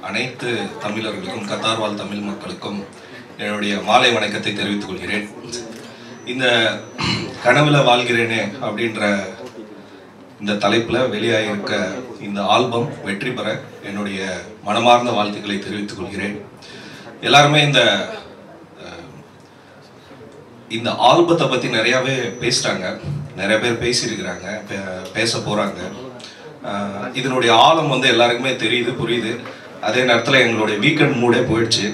அனைத்து தமிழர்களுக்கும் கத்தார் வாழ் தமிழ் மக்களுக்கும் என்னுடைய மாலை வணக்கத்தை தெரிவித்துக் கொள்கிறேன் இந்த கனவுல வாழ்கிறேனே அப்படின்ற இந்த தலைப்புல வெளியாகியிருக்க இந்த ஆல்பம் வெற்றி பெற என்னுடைய மனமார்ந்த வாழ்த்துக்களை தெரிவித்துக் கொள்கிறேன் எல்லாருமே இந்த அஹ், இந்த ஆல்பத்தை பத்தி நிறையவே பேசிட்டாங்க நிறைய பேர் பேசியிருக்கிறாங்க பே- பேச போறாங்க அஹ், இதனுடைய ஆழம் வந்து எல்லாருக்குமே தெரியுது புரியுது அதே நேரத்தில் எங்களுடைய வீக்கெண்ட் மூடே போயிடுச்சு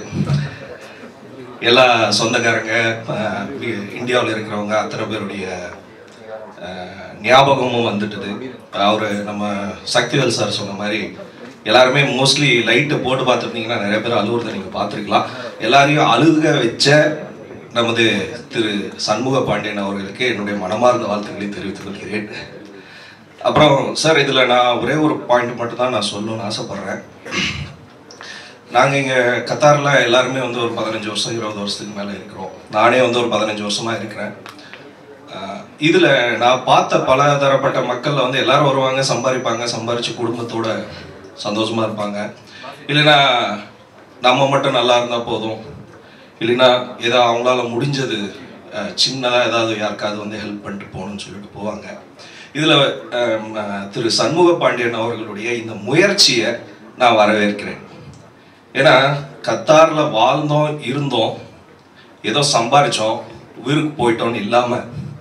எல்லா சொந்தக்காரங்க இந்தியாவில் இருக்கிறவங்க அத்தனை பேருடைய அஹ், ஞாபகமும் வந்துட்டுது அவர் நம்ம சக்திவேல் சார் சொன்ன மாதிரி எல்லாருமே மோஸ்ட்லி லைட்டு போட்டு பார்த்துருந்தீங்கன்னா நிறைய பேர் அழுவுறதை நீங்கள் பார்த்துருக்கலாம் எல்லாரையும் அழுக வச்ச நமது திரு சண்முக பாண்டியன் அவர்களுக்கு என்னுடைய மனமார்ந்த வாழ்த்துக்களை தெரிவித்துக் கொள்கிறேன் அப்புறம் சார் இதில் நான் ஒரே ஒரு பாயிண்ட் மட்டும் தான் நான் சொல்லணும்னு ஆசைப்பட்றேன் நாங்கள் இங்கே கத்தாரில் எல்லாருமே வந்து ஒரு பதினஞ்சு வருஷம் இருபது வருஷத்துக்கு மேலே இருக்கிறோம் நானே வந்து ஒரு பதினஞ்சு வருஷமாக இருக்கிறேன் இதில் நான் பார்த்த பல தரப்பட்ட மக்களில் வந்து எல்லாரும் வருவாங்க சம்பாதிப்பாங்க சம்பாரிச்சு குடும்பத்தோட சந்தோஷமாக இருப்பாங்க இல்லைன்னா நம்ம மட்டும் நல்லா இருந்தால் போதும் இல்லைன்னா ஏதோ அவங்களால முடிஞ்சது சின்னதாக ஏதாவது யாருக்காவது வந்து ஹெல்ப் பண்ணிட்டு போகணும்னு சொல்லிட்டு போவாங்க இதில் திரு சண்முக பாண்டியன் அவர்களுடைய இந்த முயற்சியை நான் வரவேற்கிறேன் ஏன்னா கத்தார்ல வாழ்ந்தோம் இருந்தோம் ஏதோ சம்பாரிச்சோம் ஊருக்கு போயிட்டோம்னு இல்லாம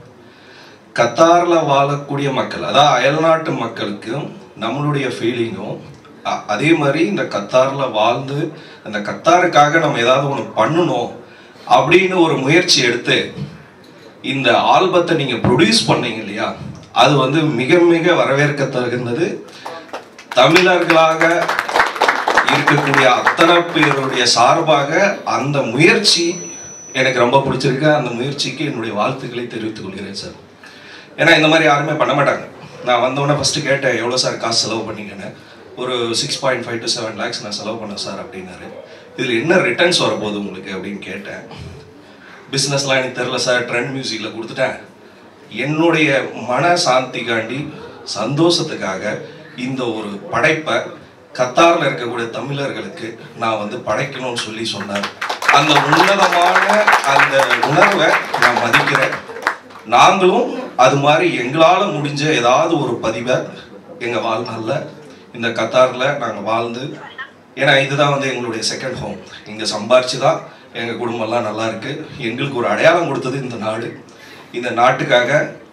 கத்தார்ல வாழக்கூடிய மக்கள் அதாவது அயல்நாட்டு மக்களுக்கும் நம்மளுடைய ஃபீலிங்கும் அ- அதே மாதிரி இந்த கத்தார்ல வாழ்ந்து அந்த கத்தாருக்காக நம்ம ஏதாவது ஒன்று பண்ணணும் அப்படின்னு ஒரு முயற்சி எடுத்து இந்த ஆல்பத்தை நீங்க ப்ரொடியூஸ் பண்ணீங்க இல்லையா அது வந்து மிக மிக வரவேற்க தகுந்தது தமிழர்களாக இருக்கக்கூடிய அத்தனை பேருடைய சார்பாக அந்த முயற்சி எனக்கு ரொம்ப பிடிச்சிருக்கு அந்த முயற்சிக்கு என்னுடைய வாழ்த்துக்களை தெரிவித்துக் கொள்கிறேன் சார் ஏன்னா இந்த மாதிரி யாருமே பண்ண மாட்டாங்க நான் வந்தோடனே ஃபஸ்ட்டு கேட்டேன் எவ்வளோ சார் காசு செலவு பண்ணீங்கன்னு ஒரு six point five to seven lakhs நான் செலவு பண்ணேன் சார் அப்படின்னாரு இதில் என்ன ரிட்டர்ன்ஸ் வரப்போகுது உங்களுக்கு அப்படின்னு கேட்டேன் பிஸ்னஸ்லாம் எனக்கு தெரில சார் ட்ரெண்ட் மியூசிக்கில் கொடுத்துட்டேன் என்னுடைய மன சாந்திக்காண்டி சந்தோஷத்துக்காக இந்த ஒரு படைப்பை கத்தாரில் இருக்கக்கூடிய தமிழர்களுக்கு நான் வந்து படைக்கணும்னு சொல்லி சொன்னார் அந்த உன்னதமான அந்த உணர்வை நான் மதிக்கிறேன் நாங்களும் அது மாதிரி எங்களால் முடிஞ்ச ஏதாவது ஒரு பதிவை எங்கள் வாழ்நாளில் இந்த கத்தாரில் நாங்கள் வாழ்ந்து ஏன்னா இதுதான் வந்து எங்களுடைய செகண்ட் ஹோம் இங்கே சம்பாரிச்சு தான் எங்கள் குடும்பம்லாம் நல்லா இருக்கு எங்களுக்கு ஒரு அடையாளம் கொடுத்தது இந்த நாடு இந்த நாட்டுக்காக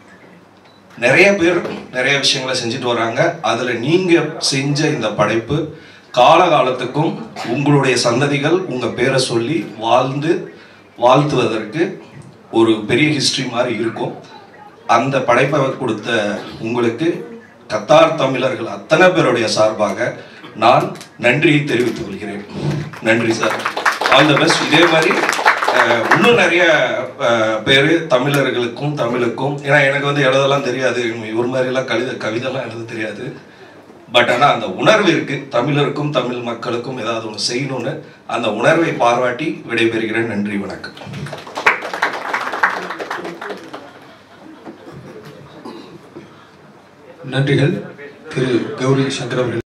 நிறைய பேர் நிறைய விஷயங்களை செஞ்சுட்டு வராங்க அதுல நீங்க செஞ்ச இந்த படைப்பு காலகாலத்துக்கும் உங்களுடைய சந்ததிகள் உங்க பேரை சொல்லி வாழ்ந்து வாழ்த்துவதற்கு ஒரு பெரிய ஹிஸ்டரி மாதிரி இருக்கும் அந்த படைப்பை கொடுத்த உங்களுக்கு கத்தார் தமிழர்கள் அத்தனை பேருடைய சார்பாக நான் நன்றியை தெரிவித்துக் கொள்கிறேன் நன்றி சார் ஆல் த பெஸ்ட் இதே மாதிரி அஹ், இன்னும் நிறைய அஹ், பேரு தமிழர்களுக்கும் தமிழுக்கும் ஏன்னா எனக்கு வந்து எழுதலாம் தெரியாது இவர் மாதிரிலாம் கவிதை கவிதைலாம் எழுத தெரியாது பட் ஆனால் அந்த உணர்வு இருக்கு தமிழருக்கும் தமிழ் மக்களுக்கும் ஏதாவது ஒன்று செய்யணும்னு அந்த உணர்வை பாராட்டி விடைபெறுகிறேன் நன்றி வணக்கம் நன்றிகள் திரு கௌரி சங்கர் அவர்கள்